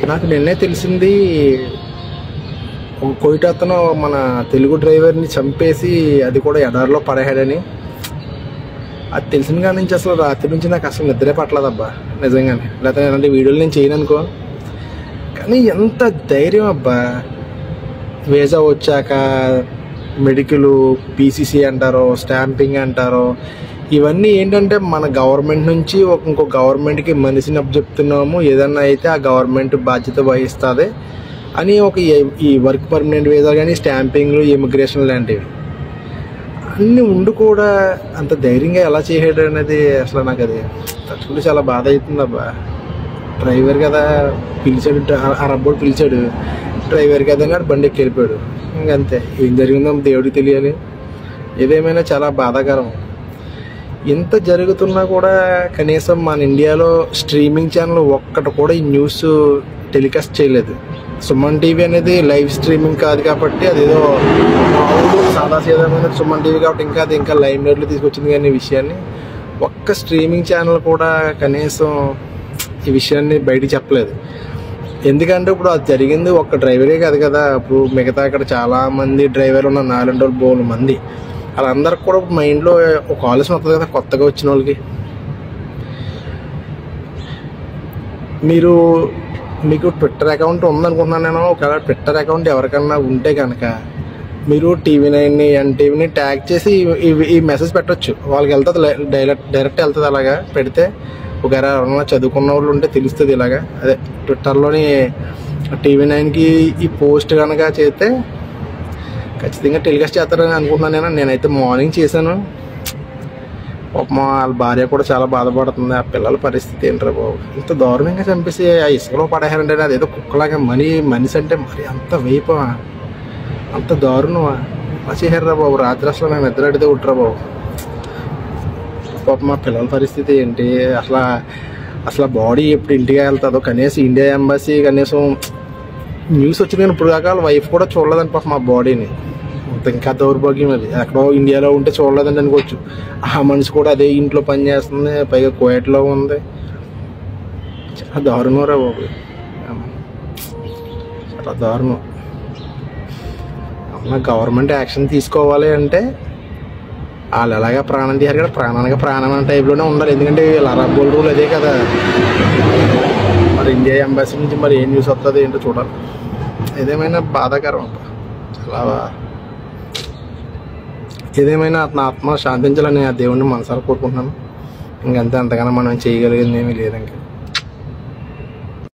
నాకు నిన్నే తెలిసింది ఒక కోయిట అతను మన తెలుగు డ్రైవర్ని చంపేసి అది కూడా ఎడారిలో పడేయాడని అది తెలిసిన కాడి నుంచి అసలు రాత్రి నుంచి నాకు అసలు నిద్రే పట్టలేదబ్బా నిజంగానే లేకపోతే ఇలాంటి వీడియోలు నేను చేయను అనుకో కానీ ఎంత ధైర్యం అబ్బా వీసా వచ్చాక మెడికల్ పీసీసీ అంటారో స్టాంపింగ్ అంటారో ఇవన్నీ ఏంటంటే మన గవర్నమెంట్ నుంచి ఒక ఇంకో గవర్నమెంట్కి మనిషిని చెప్తున్నాము ఏదన్నా అయితే ఆ గవర్నమెంట్ బాధ్యత వహిస్తుంది అని ఒక ఈ- ఈ వర్క్ పర్మనెంట్ వీసా కానీ స్టాంపింగ్లు ఇమిగ్రేషన్ లాంటివి అన్నీ ఉండి కూడా అంత ధైర్యంగా ఎలా చేయడం అనేది అసలు నాకు అది తట్టుకుంటే చాలా బాధ అవుతుంది అబ్బా డ్రైవర్ కదా పిలిచాడు డ్ర- ఆ రబ్బోడు పిలిచాడు డ్రైవర్ కదా అని వాడు బండి ఎక్కి వెళ్ళిపోయాడు ఇంకంతే ఏం జరిగిందో దేవుడికి తెలియాలి ఏదేమైనా చాలా బాధాకరం ఇంత జరుగుతున్నా కూడా కనీసం మన ఇండియాలో స్ట్రీమింగ్ ఛానల్ ఒక్కటి కూడా ఈ న్యూస్ టెలికాస్ట్ చేయలేదు సుమన్ టీవీ అనేది లైవ్ స్ట్రీమింగ్ కాదు కాబట్టి అదేదో మామూలు సాదా సీదమైన సుమన్ టీవీ కాబట్టి ఇంకా అది ఇంకా లైవ్ నెట్లో తీసుకొచ్చింది కానీ ఈ విషయాన్ని ఒక్క స్ట్రీమింగ్ ఛానల్ కూడా కనీసం ఈ విషయాన్ని బయటికి చెప్పలేదు ఎందుకంటే ఇప్పుడు అది జరిగింది ఒక్క డ్రైవరే కాదు కదా ఇప్పుడు మిగతా అక్కడ చాలా మంది డ్రైవర్లు ఉన్న నాలుగు రోజులు బోలు మంది వాళ్ళందరికి కూడా మైండ్లో ఒక ఆలోచన వస్తుంది కదా కొత్తగా వచ్చిన వాళ్ళకి మీరు మీకు ట్విట్టర్ అకౌంట్ ఉందనుకుంటున్నాను నేను ఒకవేళ ట్విట్టర్ అకౌంట్ ఎవరికన్నా ఉంటే కనుక మీరు టీవీ నైన్ని ఎన్టీవీని ట్యాగ్ చేసి ఈ- ఈ- ఈ మెసేజ్ పెట్టొచ్చు వాళ్ళకి వెళ్తుంది డైరెక్ట్ డైరెక్ట్ వెళ్తుంది అలాగా పెడితే ఒకవేళ ఎవరన్నా చదువుకున్న వాళ్ళు ఉంటే తెలుస్తుంది ఇలాగా అదే ట్విట్టర్లోని టీవీ నైన్కి ఈ పోస్ట్ కనుక చేస్తే ఖచ్చితంగా టెలికాస్ట్ చేస్తారని అనుకుంటున్నాను నేను నేనైతే మార్నింగ్ చేశాను పాపం వాళ్ళ భార్య కూడా చాలా బాధపడుతుంది ఆ పిల్లల పరిస్థితి ఏంట్రా బాబు ఇంత దారుణంగా చంపేసి ఆ ఇసుకలో పడేయారంటే అదేదో కుక్కలాగా మనీ మనిషి అంటే మరి అంత వేపమా అంత దారుణమా అలా చేశారా బాబు రాత్రి అసలు నేను నిద్ర అడితే ఉట్రా బాబు పాప మా పిల్లల పరిస్థితి ఏంటి అసలు అసలు బాడీ ఎప్పుడు ఇంటికి వెళ్తుందో కనీసం ఇండియా ఎంబసీ కనీసం న్యూస్ వచ్చింది కానీ ఇప్పుడు దాకా వాళ్ళ వైఫ్ కూడా చూడలేదండి పాప మా బాడీని అంత ఇంకా దౌర్భాగ్యం అది ఎక్కడో ఇండియాలో ఉంటే చూడలేదండి అనుకోవచ్చు ఆ మనిషి కూడా అదే ఇంట్లో పని చేస్తుంది పైగా కోయట్లో ఉంది చాలా దారుణం రా బాబు చాలా దారుణం అమ్మ గవర్నమెంట్ యాక్షన్ తీసుకోవాలి అంటే వాళ్ళు ఎలాగా ప్రాణం తీయారు కదా ప్రాణానికి ప్రాణం అనే టైప్లోనే ఉండాలి ఎందుకంటే వీళ్ళ అరబ్బోల్ రూల్ అదే కదా మరి ఇండియా ఎంబసీ నుంచి మరి ఏం న్యూస్ వస్తుంది ఏంటో చూడాలి ఏదేమైనా బాధాకరం అబ్బా. చాలా బా- ఏదేమైనా నా ఆత్మ శాంతించాలని ఆ దేవుడిని మనసారా కోరుకుంటున్నాను ఇంకంతే అంతకన్నా మనం చేయగలిగింది ఏమీ లేదు ఇంకా